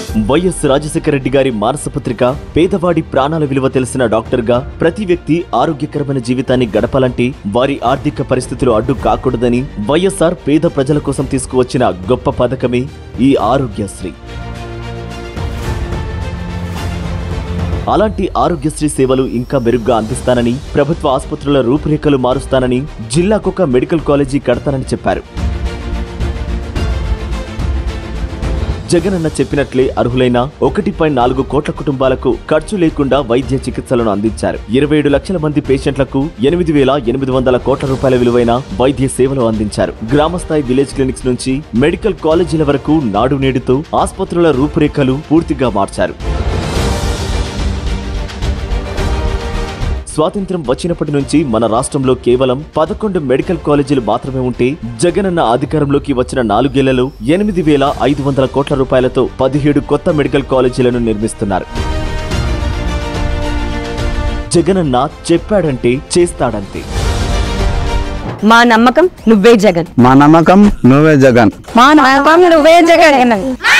YS Rajasekhara Reddy గారి మానసపత్రిక పేదవాడి ప్రాణాల విలువ తెలిసిన డాక్టర్గా ప్రతి వ్యక్తి ఆరోగ్యకరమైన జీవితాన్ని గడపాలంటే వారి ఆర్థిక పరిస్థితులు అడ్డు కాకూడదని వైఎస్ఆర్ పేద ప్రజల కోసం తీసుకువచ్చిన గొప్ప పథకమే ఈ ఆరోగ్యశ్రీ అలాంటి ఆరోగ్యశ్రీ సేవలు ఇంకా మెరుగ్గా అందిస్తానని ప్రభుత్వ ఆసుపత్రుల రూపురేఖలు మారుస్తానని జిల్లాకొక మెడికల్ కాలేజీ కడతానని చెప్పారు జగనన్న చెప్పినట్లే అర్హులైన ఒకటి పాయింట్ నాలుగు కోట్ల కుటుంబాలకు ఖర్చు లేకుండా వైద్య చికిత్సలను అందించారు ఇరవై ఏడు లక్షల మంది పేషెంట్లకు ఎనిమిది వేల ఎనిమిది వందల కోట్ల రూపాయల విలువైన వైద్య సేవలు అందించారు గ్రామస్థాయి విలేజ్ క్లినిక్స్ నుంచి మెడికల్ కాలేజీల వరకు నాడు నేడుతో ఆసుపత్రుల రూపురేఖలు పూర్తిగా మార్చారు స్వాతంత్ర్యం వచ్చినప్పటి నుంచి మన రాష్ట్రంలో కేవలం పదకొండు మెడికల్ కాలేజీలు మాత్రమే ఉంటే జగనన్న అధికారంలోకి వచ్చిన నాలుగేళ్లలో ఎనిమిది వేల ఐదు వందల కోట్ల రూపాయలతో పదిహేడు కొత్త మెడికల్ కాలేజీలను నిర్మిస్తున్నారు జగనన్న చెప్పాడంటే చేస్తాడంతే మా నమ్మకం నువ్వే జగన్ మా నమ్మకం నువ్వే జగన్ మా నమ్మకం నువ్వే జగన్